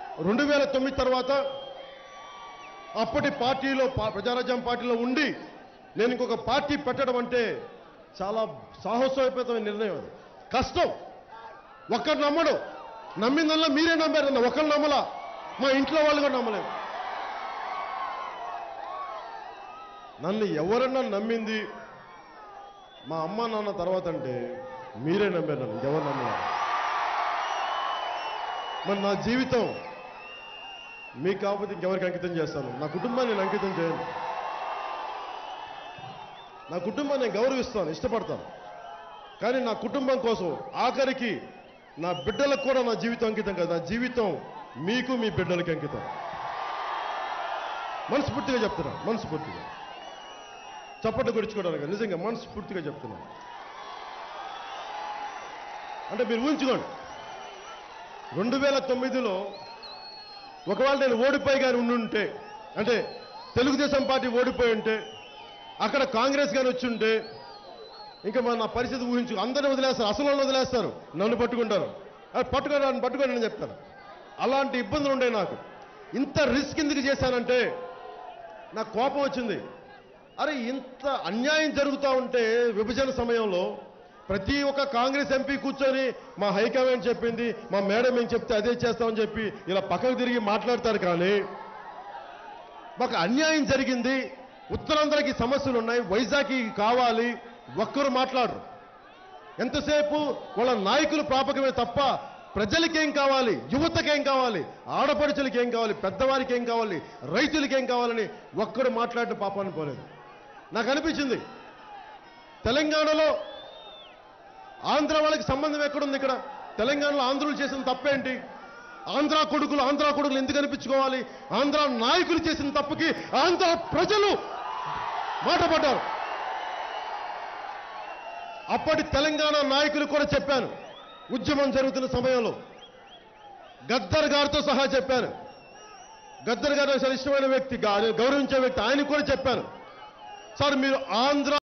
రెండు వేల తొమ్మిది తర్వాత అప్పటి పార్టీలో పా- ప్రజారాజ్యం పార్టీలో ఉండి నేను ఇంకొక పార్టీ పెట్టడం అంటే చాలా సాహసోపేతమైన నిర్ణయం అది కష్టం ఒక్కడు నమ్మడు నమ్మిందల్లా మీరే నమ్మారన్న ఒకరు నమ్మలా మా ఇంట్లో వాళ్ళు కూడా నమ్మలేదు నన్ను ఎవరన్నా నమ్మింది మా అమ్మ నాన్న తర్వాత అంటే మీరే నమ్మారు నన్ను ఎవరు నమ్మలేదు మరి నా జీవితం మీకు కాకపోతే ఇంకెవరికి అంకితం చేస్తాను నా కుటుంబాన్ని నేను అంకితం చేయను నా కుటుంబాన్ని నేను గౌరవిస్తాను ఇష్టపడతాను కానీ నా కుటుంబం కోసం ఆఖరికి నా బిడ్డలకు కూడా నా జీవితం అంకితం కాదు నా జీవితం మీకు మీ బిడ్డలకి అంకితం మనస్ఫూర్తిగా చెప్తున్నా మనస్ఫూర్తిగా చప్పట్లు గురించుకోవడానికి కాదు, నిజంగా మనస్ఫూర్తిగా చెప్తున్నాను అంటే మీరు ఊహించుకోండి రెండు వేల తొమ్మిదిలో ఒకవేళ నేను ఓడిపోయి కానీ ఉండుంటే అంటే తెలుగుదేశం పార్టీ ఓడిపోయి ఉంటే అక్కడ కాంగ్రెస్ కానీ వచ్చి ఉంటే ఇంకా మన నా పరిస్థితి ఊహించు అందరిని వదిలేస్తారు అసలు వాళ్ళని వదిలేస్తారు నన్ను పట్టుకుంటారు అది పట్టుకొని నన్ను పట్టుకొని అని చెప్తారు అలాంటి ఇబ్బందులు ఉండే నాకు ఇంత రిస్క్ ఎందుకు చేశానంటే నాకు కోపం వచ్చింది అరే ఇంత అన్యాయం జరుగుతూ ఉంటే విభజన సమయంలో ప్రతి ఒక్క కాంగ్రెస్ ఎంపీ కూర్చొని మా హైకమాండ్ చెప్పింది మా మేడం ఏం చెప్తే అదే చేస్తామని చెప్పి ఇలా పక్కకు తిరిగి మాట్లాడతారు కానీ మాకు అన్యాయం జరిగింది ఉత్తరాంధ్రకి సమస్యలు ఉన్నాయి వైజాగ్కి కావాలి ఒక్కరు మాట్లాడరు ఎంతసేపు వాళ్ళ నాయకులు ప్రాపకమే తప్ప ప్రజలకేం కావాలి యువతకేం కావాలి ఆడపడుచులకి ఏం కావాలి పెద్దవారికి ఏం కావాలి రైతులకి ఏం కావాలని ఒక్కడు మాట్లాడిన పాపాన్ని పోలేదు నాకు అనిపించింది తెలంగాణలో ఆంధ్ర వాళ్ళకి సంబంధం ఎక్కడుంది ఇక్కడ తెలంగాణలో ఆంధ్రులు చేసిన తప్పేంటి ఆంధ్ర కొడుకులు ఆంధ్ర కొడుకులు ఎందుకు అనిపించుకోవాలి ఆంధ్ర నాయకులు చేసిన తప్పుకి ఆంధ్ర ప్రజలు మాట పడ్డారు అప్పటి తెలంగాణ నాయకులు కూడా చెప్పాను ఉద్యమం జరుగుతున్న సమయంలో గద్దర్ గారితో సహా చెప్పాను గద్దర్ గారు చాలా ఇష్టమైన వ్యక్తి గా- గౌరవించే వ్యక్తి ఆయన కూడా చెప్పాను సార్ మీరు ఆంధ్ర